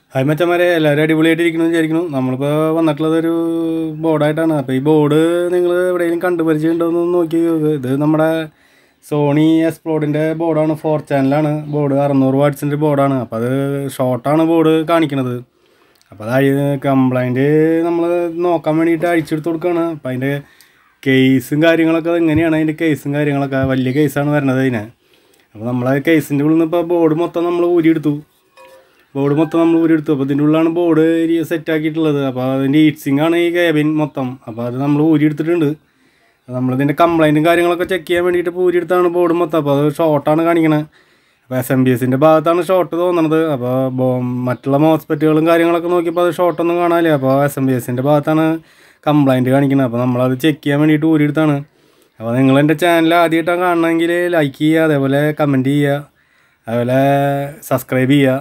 Hi മച്ചന്മാരെ എല്ലാവരും അടിപൊളിയായിട്ടിരിക്കുന്നു വിചാരിക്കുന്നു നമ്മളിപ്പോൾ വന്നിട്ടുള്ളത് ഒരു ബോർഡായിട്ടാണ് അപ്പോൾ ഈ ബോർഡ് നിങ്ങൾ എവിടെയെങ്കിലും കണ്ടുപരിചയം ഉണ്ടോ എന്ന് നോക്കി നോക്ക്. ഇത് നമ്മുടെ സോണി എക്സ്പ്ലോഡിൻ്റെ ബോർഡാണ് ഫോർ ചാനലാണ് ബോർഡ് അറുന്നൂറ് വാട്ട്സിൻ്റെ ബോർഡാണ് അപ്പോൾ അത് ഷോർട്ടാണ് ബോർഡ് കാണിക്കണത് അപ്പോൾ അത് അഴി കംപ്ലൈൻറ്റ് നമ്മൾ നോക്കാൻ വേണ്ടിയിട്ട് അഴിച്ചെടുത്ത് കൊടുക്കുകയാണ് അപ്പോൾ അതിൻ്റെ കേസും കാര്യങ്ങളൊക്കെ എങ്ങനെയാണ് അതിൻ്റെ കേസും കാര്യങ്ങളൊക്കെ വലിയ കേസാണ് വരുന്നത് അതിന് അപ്പോൾ നമ്മളെ കേസിൻ്റെ ഉള്ളിൽ നിന്ന് ഇപ്പോൾ ബോർഡ് മൊത്തം നമ്മൾ ഊരിയെടുത്തു ബോർഡ് മൊത്തം നമ്മൾ ഊരിയെടുത്തു അപ്പോൾ ഇതിൻ്റെ ഉള്ളിലാണ് ബോർഡ് സെറ്റ് ആക്കിയിട്ടുള്ളത് അപ്പോൾ അതിൻ്റെ ഹീറ്റ്സിങ് ആണ് ഈ ക്യാബിൻ മൊത്തം അപ്പോൾ അത് നമ്മൾ ഊരിയെടുത്തിട്ടുണ്ട് നമ്മളിതിൻ്റെ കംപ്ലൈൻറ്റും കാര്യങ്ങളൊക്കെ ചെക്ക് ചെയ്യാൻ വേണ്ടിയിട്ട് ഇപ്പോൾ ഊരിയെടുത്താണ് ബോർഡ് മൊത്തം അപ്പോൾ അത് ഷോർട്ടാണ് കാണിക്കണത് അപ്പോൾ എസ് എം ബി എസിൻ്റെ ഭാഗത്താണ് ഷോർട്ട് തോന്നുന്നത് അപ്പോൾ ബോ- മറ്റുള്ള ഹോസ്പിറ്റലുകളും കാര്യങ്ങളൊക്കെ നോക്കിയപ്പോൾ അത് ഷോർട്ടൊന്നും കാണാനില്ല അപ്പോൾ എസ് എം ബി എസിൻ്റെ ഭാഗത്താണ് കംപ്ലൈൻറ്റ് കാണിക്കുന്നത് അപ്പോൾ നമ്മളത് ചെക്ക് ചെയ്യാൻ വേണ്ടിയിട്ട് ഊരിയെടുത്താണ് അപ്പോൾ നിങ്ങൾ എൻ്റെ ചാനൽ ആദ്യമായിട്ടാണ് കാണണമെങ്കിൽ ലൈക്ക് ചെയ്യുക അതേപോലെ കമൻറ്റ് ചെയ്യുക അതുപോലെ സബ്സ്ക്രൈബ് ചെയ്യുക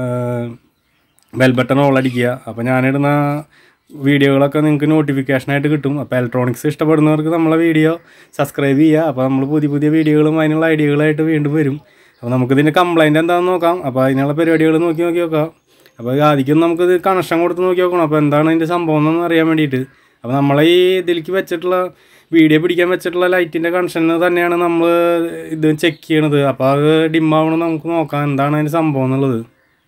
ബെൽ ബട്ടൺ ഓൾ അടിക്കുക അപ്പോൾ ഞാനിടുന്ന വീഡിയോകളൊക്കെ നിങ്ങൾക്ക് നോട്ടിഫിക്കേഷനായിട്ട് കിട്ടും അപ്പോൾ ഇലക്ട്രോണിക്സ് ഇഷ്ടപ്പെടുന്നവർക്ക് നമ്മളെ വീഡിയോ സബ്സ്ക്രൈബ് ചെയ്യുക അപ്പോൾ നമ്മൾ പുതിയ പുതിയ വീഡിയോകളും അതിനുള്ള ഐഡിയകളായിട്ട് വീണ്ടും വരും അപ്പോൾ നമുക്കിതിൻ്റെ കംപ്ലൈൻറ്റ് എന്താണെന്ന് നോക്കാം അപ്പോൾ അതിനുള്ള പരിപാടികൾ നോക്കി നോക്കി നോക്കാം അപ്പോൾ ആദ്യം നമുക്കിത് കണക്ഷൻ കൊടുത്ത് നോക്കി നോക്കണം അപ്പോൾ എന്താണ് ഇതിൻ്റെ സംഭവം എന്നൊന്ന് അറിയാൻ വേണ്ടിയിട്ട് അപ്പോൾ നമ്മളെ ഈ ഇതിലേക്ക് വെച്ചിട്ടുള്ള വീഡിയോ പിടിക്കാൻ വെച്ചിട്ടുള്ള ലൈറ്റിൻ്റെ കണക്ഷന് തന്നെയാണ് നമ്മൾ ഇത് ചെക്ക് ചെയ്യണത് അപ്പോൾ അത് ഡിം ആവണം നമുക്ക് നോക്കാം എന്താണ് അതിൻ്റെ സംഭവം എന്നുള്ളത്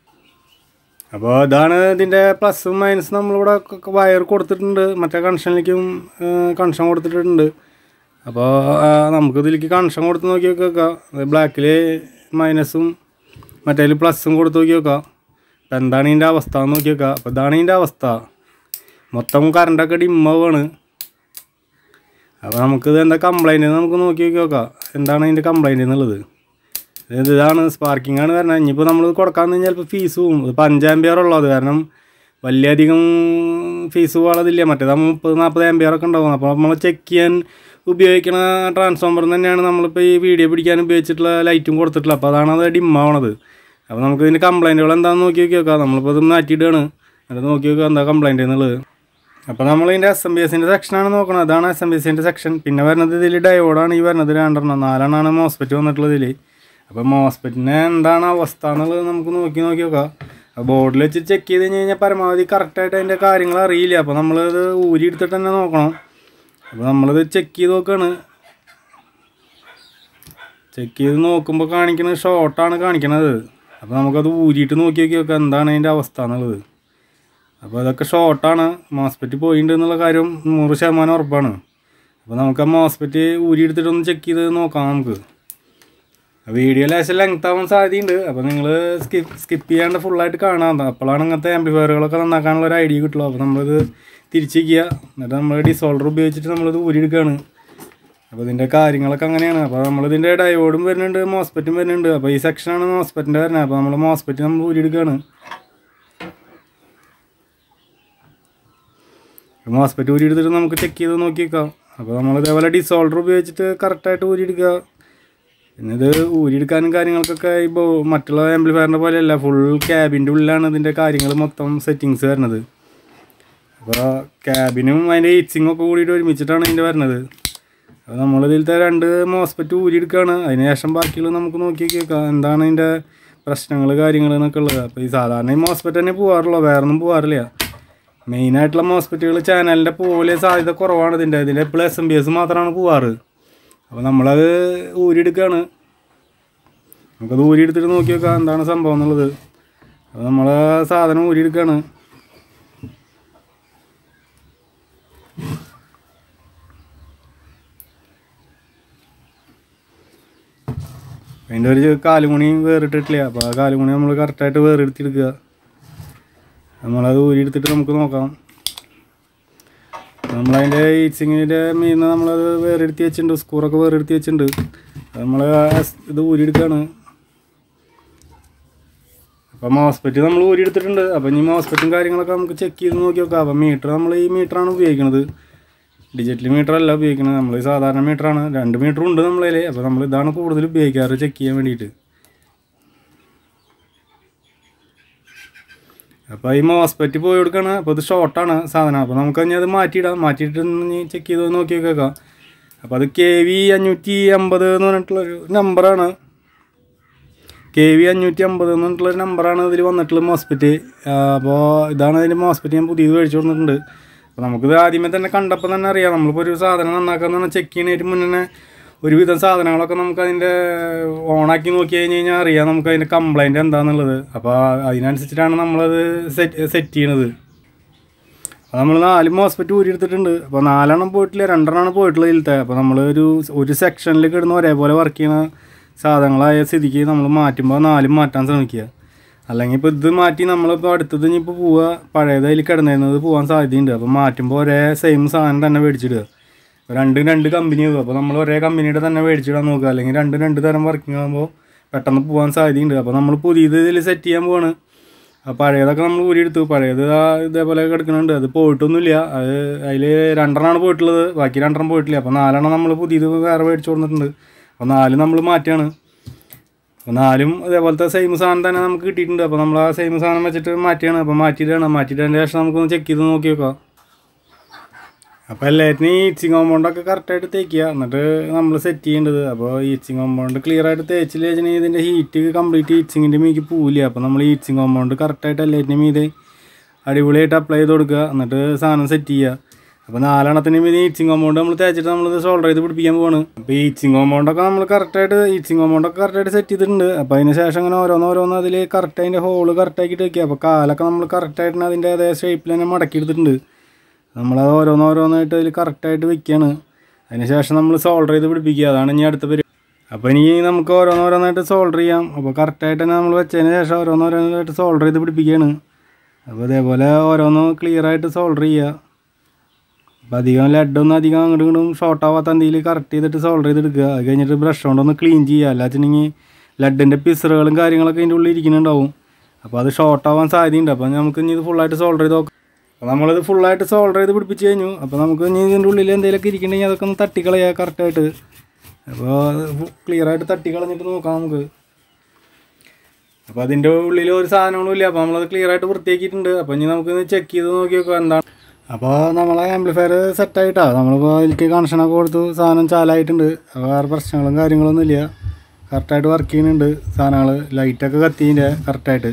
അപ്പോൾ ഇതാണ് ഇതിൻ്റെ പ്ലസും മൈനസും നമ്മളിവിടെ ക- വയർ കൊടുത്തിട്ടുണ്ട് മറ്റേ കണക്ഷനിലേക്കും കണക്ഷൻ കൊടുത്തിട്ടുണ്ട് അപ്പോൾ നമുക്ക് ഇതിലേക്ക് കണക്ഷൻ കൊടുത്ത് നോക്കി നോക്കാം ബ്ലാക്കിൽ മൈനസും മറ്റേതിൽ പ്ലസും കൊടുത്ത് നോക്കി നോക്കാം അപ്പോൾ എന്താണ് ഇതിൻ്റെ അവസ്ഥ എന്ന് നോക്കി നോക്കാം അപ്പോൾ ഇതാണ് ഇതിൻ്റെ അവസ്ഥ മൊത്തം കറണ്ടൊക്കെ ഡിമ്മാവാണ് അപ്പോൾ നമുക്കിത് എന്താ കംപ്ലൈൻറ്റ് നമുക്ക് നോക്കി നോക്കി നോക്കാം എന്താണ് അതിൻ്റെ കംപ്ലൈൻറ്റ് എന്നുള്ളത് ഇത് ഇതാണ് സ്പാർക്കിംഗ് ആണ് വരണത് ഇനിയിപ്പോൾ നമ്മൾ കൊടുക്കാന്ന് കഴിഞ്ഞാൽ ചിലപ്പോൾ ഫീസ് പോകും ഇത് അഞ്ചാമ്പിയർ ഉള്ളത് കാരണം വലിയ അധികം ഫീസ് പോകാതില്ല മറ്റേത് മുപ്പത് നാൽപ്പത് ആമ്പിയർ ഒക്കെ ഉണ്ടാവും അപ്പോൾ നമ്മൾ ചെക്ക് ചെയ്യാൻ ഉപയോഗിക്കണ ട്രാൻസ്ഫോമർ തന്നെയാണ് നമ്മളിപ്പോൾ ഈ വീഡിയോ പിടിക്കാൻ ഉപയോഗിച്ചിട്ടുള്ള ലൈറ്റും കൊടുത്തിട്ടുള്ളത് അപ്പോൾ അതാണ് അത് ഡിമ്മാവണത് അപ്പോൾ നമുക്ക് ഇതിൻ്റെ കംപ്ലൈൻറ്റുകൾ എന്താണെന്ന് നോക്കി നോക്കി നോക്കാം നമ്മളിപ്പോൾ ഇത് മാറ്റിയിടുകയാണ് എന്നിട്ട് നോക്കി നോക്കുക എന്താ കംപ്ലൈൻറ്റ് എന്നുള്ളത് അപ്പോൾ നമ്മൾ ഇതിൻ്റെ എസ് എം ബി എസിൻ്റെ സെക്ഷനാണ് നോക്കുന്നത് അതാണ് എസ് എം ബി എസിൻ്റെ സെക്ഷൻ പിന്നെ വരുന്നത് ഇതിൽ ഡയോഡാണ് ഈ വരുന്നത് രണ്ടെണ്ണം നാലെണ്ണമാണ് മോസ്പെറ്റ് വന്നിട്ടുള്ളത് ഇതിൽ അപ്പോൾ മോസ്പെറ്റിന് എന്താണ് അവസ്ഥ എന്നുള്ളത് നമുക്ക് നോക്കി നോക്കി നോക്കാം ബോർഡിൽ വെച്ച് ചെക്ക് ചെയ്ത് കഴിഞ്ഞ് കഴിഞ്ഞാൽ പരമാവധി കറക്റ്റായിട്ട് അതിൻ്റെ കാര്യങ്ങൾ അറിയില്ല അപ്പോൾ നമ്മളത് ഊരി എടുത്തിട്ട് തന്നെ നോക്കണം അപ്പോൾ നമ്മളിത് ചെക്ക് ചെയ്ത് നോക്കുകയാണ് ചെക്ക് ചെയ്ത് നോക്കുമ്പോൾ കാണിക്കുന്നത് ഷോർട്ടാണ് കാണിക്കണത് അപ്പോൾ നമുക്കത് ഊരിയിട്ട് നോക്കി നോക്കി നോക്കാം എന്താണ് അതിൻ്റെ അവസ്ഥ എന്നുള്ളത് അപ്പോൾ അതൊക്കെ ഷോർട്ടാണ് മോസ്പെറ്റ് പോയിട്ടുണ്ട് എന്നുള്ള കാര്യം നൂറ് ശതമാനം ഉറപ്പാണ് അപ്പോൾ നമുക്ക് ആ മോസ്പെറ്റ് ഊരി എടുത്തിട്ടൊന്ന് ചെക്ക് ചെയ്ത് നോക്കാം നമുക്ക് വീഡിയോ ലേശം ലെങ്ത് ആവാൻ സാധ്യതയുണ്ട് അപ്പോൾ നിങ്ങൾ സ്കിപ്പ് സ്കിപ്പ് ചെയ്യാണ്ട് ഫുള്ളായിട്ട് കാണാം അപ്പോഴാണ് ഇങ്ങനത്തെ ആംപ്ലിഫയറുകളൊക്കെ നന്നാക്കാനുള്ള ഒരു ഐഡിയ കിട്ടുള്ളൂ അപ്പോൾ നമ്മളിത് തിരിച്ചിരിക്കുക എന്നിട്ട് നമ്മൾ ഡിസോൾഡർ ഉപയോഗിച്ചിട്ട് നമ്മളിത് ഊരിയെടുക്കുകയാണ് അപ്പോൾ ഇതിൻ്റെ കാര്യങ്ങളൊക്കെ അങ്ങനെയാണ് അപ്പോൾ നമ്മളിതിൻ്റെ ഡയോഡും വരുന്നുണ്ട് മോസ്പെറ്റും വരുന്നുണ്ട് അപ്പോൾ ഈ സെക്ഷനാണ് മോസ്പെറ്റിൻ്റെ വരുന്നത് അപ്പോൾ നമ്മൾ മോസ്പെറ്റ് നമ്മൾ ഊരിയെടുക്കുകയാണ് മോസ്പെറ്റ് ഊരി എടുത്തിട്ട് നമുക്ക് ചെക്ക് ചെയ്ത് നോക്കി വെക്കാം അപ്പോൾ നമ്മൾ ഇതേപോലെ ഡിസോൾഡർ ഉപയോഗിച്ചിട്ട് കറക്റ്റായിട്ട് ഊരി എടുക്കുക പിന്നെ ഇത് ഊരിയെടുക്കാനും കാര്യങ്ങൾക്കൊക്കെ ഇപ്പോൾ മറ്റുള്ള ആംപ്ലിഫയറിൻ്റെ പോലെയല്ല ഫുൾ ക്യാബിൻ്റെ ഉള്ളിലാണ് ഇതിൻ്റെ കാര്യങ്ങൾ മൊത്തം സെറ്റിങ്സ് വരുന്നത് അപ്പോൾ ക്യാബിനും അതിൻ്റെ ഹീറ്റ്സിങ്ങും ഒക്കെ കൂടിയിട്ട് ഒരുമിച്ചിട്ടാണ് ഇതിൻ്റെ വരുന്നത് അപ്പോൾ നമ്മളിതിലത്തെ രണ്ട് മോസ്പെറ്റ് ഊരിയെടുക്കുകയാണ് അതിന് ശേഷം ബാക്കിയുള്ളത് നമുക്ക് നോക്കി കേൾക്കാം എന്താണ് അതിൻ്റെ പ്രശ്നങ്ങൾ കാര്യങ്ങൾ എന്നൊക്കെ ഉള്ളത് അപ്പോൾ ഈ സാധാരണ ഈ മോസ്പെറ്റ് തന്നെ പോകാറുള്ളൂ വേറെ ഒന്നും പോകാറില്ല മെയിനായിട്ടുള്ള ഹോസ്പിറ്റലുകൾ ചാനലിൻ്റെ പോലെ സാധ്യത കുറവാണ് ഇതിൻ്റെ ഇതിൻ്റെ എപ്പോഴും എസ് എം ബി എസ് മാത്രമാണ് പോവാറ് അപ്പോൾ നമ്മളത് ഊരിയെടുക്കുകയാണ് നമുക്കത് ഊരിയെടുത്തിട്ട് നോക്കി നോക്കാം എന്താണ് സംഭവം എന്നുള്ളത് അപ്പോൾ നമ്മൾ സാധനം ഊരിയെടുക്കുകയാണ് അതിൻ്റെ ഒരു കാലുമണി വേറിട്ടിട്ടില്ല അപ്പോൾ ആ കാലുമണി നമ്മൾ കറക്റ്റായിട്ട് വേറെടുത്തെടുക്കുക നമ്മളത് ഊരിയെടുത്തിട്ട് നമുക്ക് നോക്കാം നമ്മളതിൻ്റെ ഈച്ചിങ്ങിൻ്റെ മീന്ന് നമ്മളത് വേറെടുത്തി വെച്ചിട്ടുണ്ട് സ്കൂറൊക്കെ വേറെടുത്തി വെച്ചിട്ടുണ്ട് അത് നമ്മൾ ഇത് ഊരിയെടുക്കുകയാണ് അപ്പം ഹോസ്പിറ്റൽ നമ്മൾ ഊരിയെടുത്തിട്ടുണ്ട് അപ്പം ഇനി ഹോസ്പിറ്റലും കാര്യങ്ങളൊക്കെ നമുക്ക് ചെക്ക് ചെയ്ത് നോക്കി നോക്കാം അപ്പം മീറ്റർ നമ്മൾ ഈ മീറ്ററാണ് ഉപയോഗിക്കുന്നത് ഡിജിറ്റൽ മീറ്റർ അല്ല ഉപയോഗിക്കുന്നത് നമ്മൾ ഈ സാധാരണ മീറ്ററാണ് രണ്ട് മീറ്റർ ഉണ്ട് നമ്മളതിൽ അപ്പോൾ നമ്മൾ ഇതാണ് കൂടുതൽ ഉപയോഗിക്കാറ് ചെക്ക് ചെയ്യാൻ വേണ്ടിയിട്ട് അപ്പോൾ ഈ മോസ്പെറ്റ് പോയി കൊടുക്കുകയാണ് അപ്പോൾ ഇത് ഷോർട്ടാണ് സാധനം അപ്പോൾ നമുക്ക് ഇനി അത് മാറ്റിയിടാം മാറ്റിയിട്ട് ഇനി ചെക്ക് ചെയ്ത് നോക്കി നോക്കാം അപ്പോൾ അത് കെ വി അഞ്ഞൂറ്റി അമ്പത് എന്ന് പറഞ്ഞിട്ടുള്ളൊരു നമ്പറാണ് കെ വി അഞ്ഞൂറ്റി അമ്പത് എന്നിട്ടുള്ളൊരു നമ്പറാണ് ഇതിൽ വന്നിട്ടുള്ള മോസ്പെറ്റ് അപ്പോൾ ഇതാണ് അതിൻ്റെ മോസ്പെറ്റ് ഞാൻ പുതിയത് മേടിച്ചു കൊടുത്തിട്ടുണ്ട് അപ്പോൾ നമുക്കിത് ആദ്യമേ തന്നെ കണ്ടപ്പോൾ തന്നെ അറിയാം നമ്മളിപ്പോൾ ഒരു സാധനം നന്നാക്കാന്ന് പറഞ്ഞാൽ ചെക്ക് ചെയ്യുന്നതിന് മുന്നേ ഒരുവിധം സാധനങ്ങളൊക്കെ നമുക്ക് അതിൻ്റെ ഓണാക്കി നോക്കി കഴിഞ്ഞ് കഴിഞ്ഞാൽ അറിയാം നമുക്ക് അതിൻ്റെ കംപ്ലൈൻറ്റ് എന്താണെന്നുള്ളത് അപ്പോൾ അതിനനുസരിച്ചിട്ടാണ് നമ്മളത് സെറ്റ് സെറ്റ് ചെയ്യണത് അപ്പോൾ നമ്മൾ നാല് മോസ്പെറ്റ് ഊരി എടുത്തിട്ടുണ്ട് അപ്പോൾ നാലെണ്ണം പോയിട്ടില്ല രണ്ടെണ്ണമാണ് പോയിട്ടുള്ളത് ഇതിലത്തെ അപ്പോൾ നമ്മൾ ഒരു ഒരു സെക്ഷനിൽ കിടന്ന് ഒരേപോലെ വർക്ക് ചെയ്യുന്ന സാധനങ്ങളായ സ്ഥിതിക്ക് നമ്മൾ മാറ്റുമ്പോൾ നാലും മാറ്റാൻ ശ്രമിക്കുക അല്ലെങ്കിൽ ഇപ്പോൾ ഇത് മാറ്റി നമ്മളിപ്പോൾ അടുത്തത് ഇനിയിപ്പോൾ പോവുക പഴയത് അതിൽ കിടന്നിരുന്നത് പോകാൻ സാധ്യതയുണ്ട് അപ്പോൾ മാറ്റുമ്പോൾ ഒരേ സെയിം സാധനം തന്നെ മേടിച്ചിടുക അപ്പോൾ രണ്ടും രണ്ട് കമ്പനി ആകും അപ്പോൾ നമ്മൾ ഒരേ കമ്പനിയുടെ തന്നെ മേടിച്ചിടാൻ നോക്കുക അല്ലെങ്കിൽ രണ്ടും രണ്ട് തരം വർക്കിംഗ് ആകുമ്പോൾ പെട്ടെന്ന് പോകാൻ സാധ്യതയുണ്ട് അപ്പോൾ നമ്മൾ പുതിയത് ഇതിൽ സെറ്റ് ചെയ്യാൻ പോവാണ് ആ പഴയതൊക്കെ നമ്മൾ ഊരിയെടുത്തു പഴയത് ആ ഇതേപോലെ കിടക്കുന്നുണ്ട് അത് പോയിട്ടൊന്നുമില്ല അത് അതിൽ രണ്ടെണ്ണമാണ് പോയിട്ടുള്ളത് ബാക്കി രണ്ടെണ്ണം പോയിട്ടില്ല അപ്പോൾ നാലെണ്ണം നമ്മൾ പുതിയത് വേറെ മേടിച്ചു കൊടുത്തിട്ടുണ്ട് അപ്പോൾ നാല് നമ്മൾ മാറ്റുകയാണ് അപ്പോൾ നാലും ഇതേപോലത്തെ സെയിം സാധനം തന്നെ നമുക്ക് കിട്ടിയിട്ടുണ്ട് അപ്പോൾ നമ്മൾ ആ സെയിം സാധനം വെച്ചിട്ട് മാറ്റിയാണ് അപ്പോൾ മാറ്റിയിട്ടാണ് മാറ്റിയിട്ടതിൻ്റെ ശേഷം നമുക്കൊന്ന് ചെക്ക് ചെയ്ത് നോക്കി നോക്കാം അപ്പോൾ എല്ലാറ്റിനും ഈ ഈച്ചിങ് കോമ്പൗണ്ടൊക്കെ കറക്റ്റായിട്ട് തേക്കുക എന്നിട്ട് നമ്മൾ സെറ്റ് ചെയ്യേണ്ടത് അപ്പോൾ ഈച്ചിങ് കോമ്പൗണ്ട് ക്ലിയർ ആയിട്ട് തേച്ചില്ല വെച്ചിട്ടുണ്ടെങ്കിൽ ഇതിൻ്റെ ഹീറ്റ് കംപ്ലീറ്റ് ഈച്ചിങ്ങിൻ്റെ മീക്ക് പോവില്ല അപ്പോൾ നമ്മൾ ഈച്ചിങ് കോമ്പൗണ്ട് കറക്റ്റായിട്ട് എല്ലാറ്റിനും മീതെ അടിപൊളിയായിട്ട് അപ്ലൈ ചെയ്ത് കൊടുക്കുക എന്നിട്ട് സാധനം സെറ്റ് ചെയ്യുക അപ്പോൾ നാലെണ്ണത്തിന് മീതെ ഈച്ചിങ് കോമ്പൗണ്ട് നമ്മൾ തേച്ചിട്ട് നമ്മളിത് സോൾഡർ ചെയ്ത് പിടിപ്പിക്കാൻ പോവാണ് അപ്പോൾ ഈച്ചിങ് കോമ്പൗണ്ടൊക്കെ നമ്മൾ കറക്റ്റായിട്ട് ഈച്ചിങ് കോമ്പൗണ്ടൊക്കെ കറക്റ്റായിട്ട് സെറ്റ് ചെയ്തിട്ടുണ്ട് അപ്പോൾ അതിന് ശേഷം അങ്ങനെ ഓരോന്നോരോന്ന് അതിൽ കറക്റ്റ് അതിൻ്റെ ഹോള് കറക്റ്റാക്കിയിട്ട് വെക്കുക അപ്പോൾ കാലൊക്കെ നമ്മൾ കറക്റ്റായിട്ട് അതിൻ്റെ അതേ ഷേപ്പിൽ തന്നെ മടക്കി എടുത്തിട്ടുണ്ട് നമ്മളത് ഓരോന്നോരോന്നായിട്ട് അതിൽ കറക്റ്റായിട്ട് വെക്കുകയാണ് അതിന് ശേഷം നമ്മൾ സോൾഡർ ചെയ്ത് പിടിപ്പിക്കുക അതാണ് ഇനി അടുത്ത പരിപാടി അപ്പോൾ ഇനി നമുക്ക് ഓരോന്നോരോന്നായിട്ട് സോൾഡർ ചെയ്യാം അപ്പോൾ കറക്റ്റായിട്ട് തന്നെ നമ്മൾ വെച്ചതിന് ശേഷം ഓരോന്നോരോന്നായിട്ട് സോൾഡർ ചെയ്ത് പിടിപ്പിക്കുകയാണ് അപ്പോൾ ഇതേപോലെ ഓരോന്ന് ക്ലിയർ ആയിട്ട് സോൾഡർ ചെയ്യുക അപ്പോൾ അധികം ലഡൊന്നും അധികം അങ്ങോട്ടും ഇങ്ങോട്ടും ഷോർട്ട് ആവാത്ത എന്തെങ്കിലും കറക്റ്റ് ചെയ്തിട്ട് സോൾഡർ ചെയ്തെടുക്കുക അത് കഴിഞ്ഞിട്ട് ബ്രഷ് കൊണ്ടൊന്ന് ക്ലീൻ ചെയ്യുക അല്ലാച്ചിട്ടുണ്ടെങ്കിൽ ലഡിൻ്റെ പിസറുകളും കാര്യങ്ങളൊക്കെ അതിൻ്റെ ഉള്ളിൽ ഇരിക്കുന്നുണ്ടാവും അപ്പോൾ അത് ഷോർട്ട് ആവാൻ സാധ്യതയുണ്ട് അപ്പോൾ നമുക്ക് ഇനി ഇത് ഫുള്ളായിട്ട് സോൾഡർ ചെയ്ത് നോക്കാം അപ്പോൾ നമ്മളിത് ഫുള്ളായിട്ട് സോൾഡർ ചെയ്ത് പിടിപ്പിച്ച് കഴിഞ്ഞു അപ്പോൾ നമുക്ക് ഇനി ഇതിൻ്റെ ഉള്ളിൽ എന്തെങ്കിലുമൊക്കെ ഇരിക്കണമെങ്കിൽ അതൊക്കെ ഒന്ന് തട്ടിക്കളയുക കറക്റ്റായിട്ട് അപ്പോൾ ക്ലിയർ ആയിട്ട് തട്ടിക്കളഞ്ഞിട്ട് നോക്കാം നമുക്ക് അപ്പോൾ അതിൻ്റെ ഉള്ളിൽ ഒരു സാധനങ്ങളും ഇല്ല അപ്പോൾ നമ്മളത് ക്ലിയർ ആയിട്ട് വൃത്തിയാക്കിയിട്ടുണ്ട് അപ്പോൾ ഇനി നമുക്ക് ചെക്ക് ചെയ്ത് നോക്കി നോക്കാം എന്താണ് അപ്പോൾ നമ്മളെ ആംപ്ലിഫയർ സെറ്റായിട്ടാണ് നമ്മളിപ്പോൾ എനിക്ക് കണക്ഷനൊക്കെ കൊടുത്തു സാധനം ചാലായിട്ടുണ്ട് അപ്പോൾ വേറെ പ്രശ്നങ്ങളും കാര്യങ്ങളൊന്നും ഇല്ല കറക്റ്റായിട്ട് വർക്ക് ചെയ്യുന്നുണ്ട് സാധനങ്ങൾ ലൈറ്റൊക്കെ കത്തിൻ്റെ കറക്റ്റായിട്ട്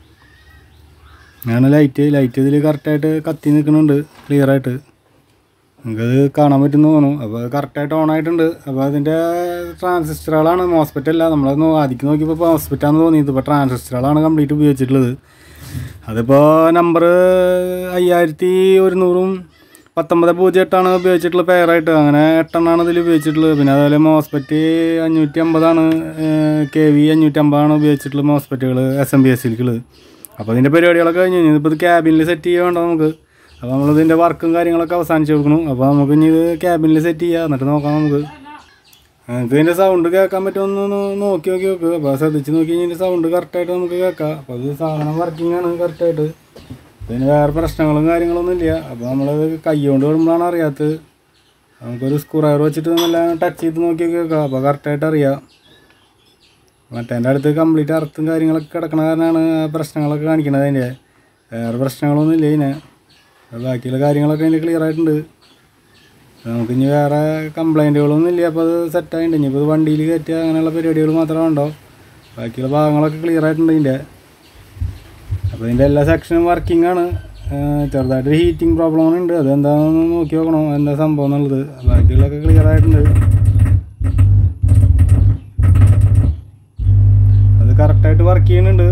അങ്ങനെ ലൈറ്റ് ലൈറ്റ് ഇതിൽ കറക്റ്റായിട്ട് കത്തി നിൽക്കുന്നുണ്ട് ക്ലിയറായിട്ട് നമുക്കത് കാണാൻ പറ്റുമെന്ന് തോന്നുന്നു അപ്പോൾ അത് കറക്റ്റായിട്ട് ഓൺ ആയിട്ടുണ്ട് അപ്പോൾ അതിൻ്റെ ട്രാൻസിസ്റ്ററുകളാണ് മോസ്പെറ്റ് അല്ല നമ്മളത് നോ- ആദ്യം നോക്കിയപ്പോൾ മോസ്പെറ്റാന്ന് തോന്നിയത് ഇപ്പോൾ ട്രാൻസിസ്റ്ററുകളാണ് കംപ്ലീറ്റ് ഉപയോഗിച്ചിട്ടുള്ളത് അതിപ്പോൾ നമ്പർ അയ്യായിരത്തി ഒരുന്നൂറും പത്തൊമ്പത് പൂജ്യം എട്ടാണ് ഉപയോഗിച്ചിട്ടുള്ളത് പെയറായിട്ട് അങ്ങനെ എട്ടെണ്ണമാണ് ഇതിൽ ഉപയോഗിച്ചിട്ടുള്ളത് പിന്നെ അതുപോലെ മോസ്പെറ്റ് അഞ്ഞൂറ്റി അമ്പതാണ് കെ വി അഞ്ഞൂറ്റി അമ്പതാണ് ഉപയോഗിച്ചിട്ടുള്ള മോസ്പെറ്റുകൾ എസ് എം ബി എസ് സിൽക്കുള്ളത് അപ്പോൾ ഇതിൻ്റെ പരിപാടികളൊക്കെ കഴിഞ്ഞു ഇനിയിപ്പോൾ ഇത് ക്യാബിനിൽ സെറ്റ് ചെയ്യേണ്ട നമുക്ക് അപ്പോൾ നമ്മളിതിൻ്റെ വർക്കും കാര്യങ്ങളൊക്കെ അവസാനിച്ച് കൊടുക്കണം അപ്പോൾ നമുക്ക് ഇനി ഇത് ക്യാബിനിൽ സെറ്റ് ചെയ്യാം എന്നിട്ട് നോക്കാം നമുക്ക് നമുക്ക് ഇതിൻ്റെ സൗണ്ട് കേൾക്കാൻ പറ്റുമെന്ന് നോക്കി നോക്കി നോക്ക് അപ്പോൾ ശ്രദ്ധിച്ച് നോക്കി കഴിഞ്ഞാൽ ഇതിൻ്റെ സൗണ്ട് കറക്റ്റായിട്ട് നമുക്ക് കേൾക്കാം അപ്പോൾ ഇത് സാധനം വർക്കിംഗ് ആണ് കറക്റ്റായിട്ട് പിന്നെ വേറെ പ്രശ്നങ്ങളും കാര്യങ്ങളൊന്നും ഇല്ല അപ്പോൾ നമ്മളത് കൈ കൊണ്ട് വിടുമ്പോഴാണ് അറിയാത്തത് നമുക്കൊരു സ്ക്രൂഡ്രൈവർ വെച്ചിട്ട് നല്ല ടച്ച് ചെയ്ത് നോക്കി കേൾക്കാം അപ്പോൾ കറക്റ്റായിട്ട് അറിയാം മറ്റേൻ്റെ അടുത്ത് കംപ്ലീറ്റ് അർത്ഥം കാര്യങ്ങളൊക്കെ കിടക്കണ കാരണമാണ് ആ പ്രശ്നങ്ങളൊക്കെ കാണിക്കണത് അതിൻ്റെ വേറെ പ്രശ്നങ്ങളൊന്നും ഇല്ല ഇതിന് അപ്പോൾ ബാക്കിയുള്ള കാര്യങ്ങളൊക്കെ അതിന് ക്ലിയർ ആയിട്ടുണ്ട് നമുക്ക് ഇനി വേറെ കംപ്ലൈൻറ്റുകളൊന്നും ഇല്ല അപ്പോൾ അത് സെറ്റായിട്ടുണ്ട് ഇനിയിപ്പോൾ ഇത് വണ്ടിയിൽ കയറ്റുക അങ്ങനെയുള്ള പരിപാടികൾ മാത്രമേ ഉണ്ടോ ബാക്കിയുള്ള ഭാഗങ്ങളൊക്കെ ക്ലിയർ ആയിട്ടുണ്ട് ഇതിൻ്റെ അപ്പോൾ ഇതിൻ്റെ എല്ലാ സെക്ഷനും വർക്കിംഗ് ആണ് ഏഹ് ചെറുതായിട്ട് ഹീറ്റിംഗ് പ്രോബ്ലം ഉണ്ട് അത് എന്താണെന്ന് നോക്കി നോക്കണം എന്താ സംഭവം എന്നുള്ളത് ബാക്കിയുള്ളതൊക്കെ ക്ലിയർ ആയിട്ടുണ്ട് അത് കറക്റ്റായിട്ട് വർക്ക് ചെയ്യുന്നുണ്ട്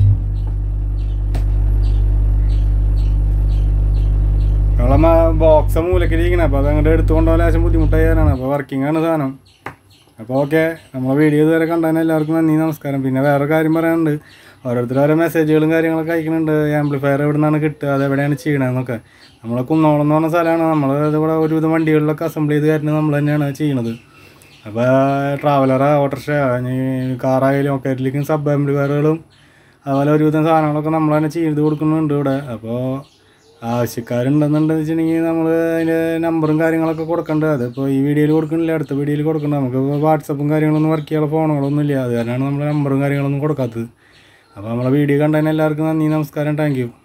നമ്മളെ ബോക്സ് മൂലക്കിരിക്കണം അപ്പോൾ അത് അങ്ങോട്ട് എടുത്തുകൊണ്ട് പോകാൻ ലേശം ബുദ്ധിമുട്ടായാണ് അപ്പോൾ വർക്കിംഗ് ആണ് സാധനം അപ്പോൾ ഓക്കെ നമ്മളെ വീഡിയോ ഇതുവരെ കണ്ടതിന് എല്ലാവർക്കും നന്ദി നമസ്കാരം പിന്നെ വേറെ കാര്യം പറയാനുണ്ട് ഓരോരുത്തർ ഓരോ മെസ്സേജുകളും കാര്യങ്ങളൊക്കെ അയക്കുന്നുണ്ട് ആംപ്ലിഫയർ എവിടെ നിന്നാണ് കിട്ടുക അത് എവിടെയാണ് ചെയ്യണതെന്നൊക്കെ നമ്മളെ കുന്നോളം എന്ന് പറഞ്ഞ സ്ഥലമാണ് നമ്മൾ ഇവിടെ ഒരുവിധം വണ്ടികളിലൊക്കെ അസംബിൾ ചെയ്ത് കയറ്റുന്നത് നമ്മൾ തന്നെയാണ് ചെയ്യണത് അപ്പോൾ ട്രാവലറ് ഓട്ടോറിക്ഷ കാറായാലും ഒക്കെ ഇതിലേക്കും സബ് ആംപ്ലിഫയറുകളും അതുപോലെ ഒരുവിധം സാധനങ്ങളൊക്കെ നമ്മൾ തന്നെ ചെയ്ത് കൊടുക്കുന്നുണ്ട് ഇവിടെ അപ്പോൾ ആവശ്യക്കാരുണ്ടെന്നുണ്ടെന്ന് വെച്ചിട്ടുണ്ടെങ്കിൽ നമ്മൾ അതിൻ്റെ നമ്പറും കാര്യങ്ങളൊക്കെ കൊടുക്കേണ്ടത് അതിപ്പോൾ ഈ വീഡിയോയിൽ കൊടുക്കണില്ല അടുത്ത വീഡിയോയിൽ കൊടുക്കണ്ട നമുക്ക് വാട്സപ്പും കാര്യങ്ങളൊന്നും വർക്ക് ചെയ്യാനുള്ള ഫോണുകളൊന്നും ഇല്ല അത് കാരണമാണ് നമ്മൾ നമ്പറും കാര്യങ്ങളൊന്നും കൊടുക്കാത്തത് അപ്പോൾ നമ്മളെ വീഡിയോ കണ്ടതിന് എല്ലാവർക്കും നന്ദി നമസ്കാരം താങ്ക് യു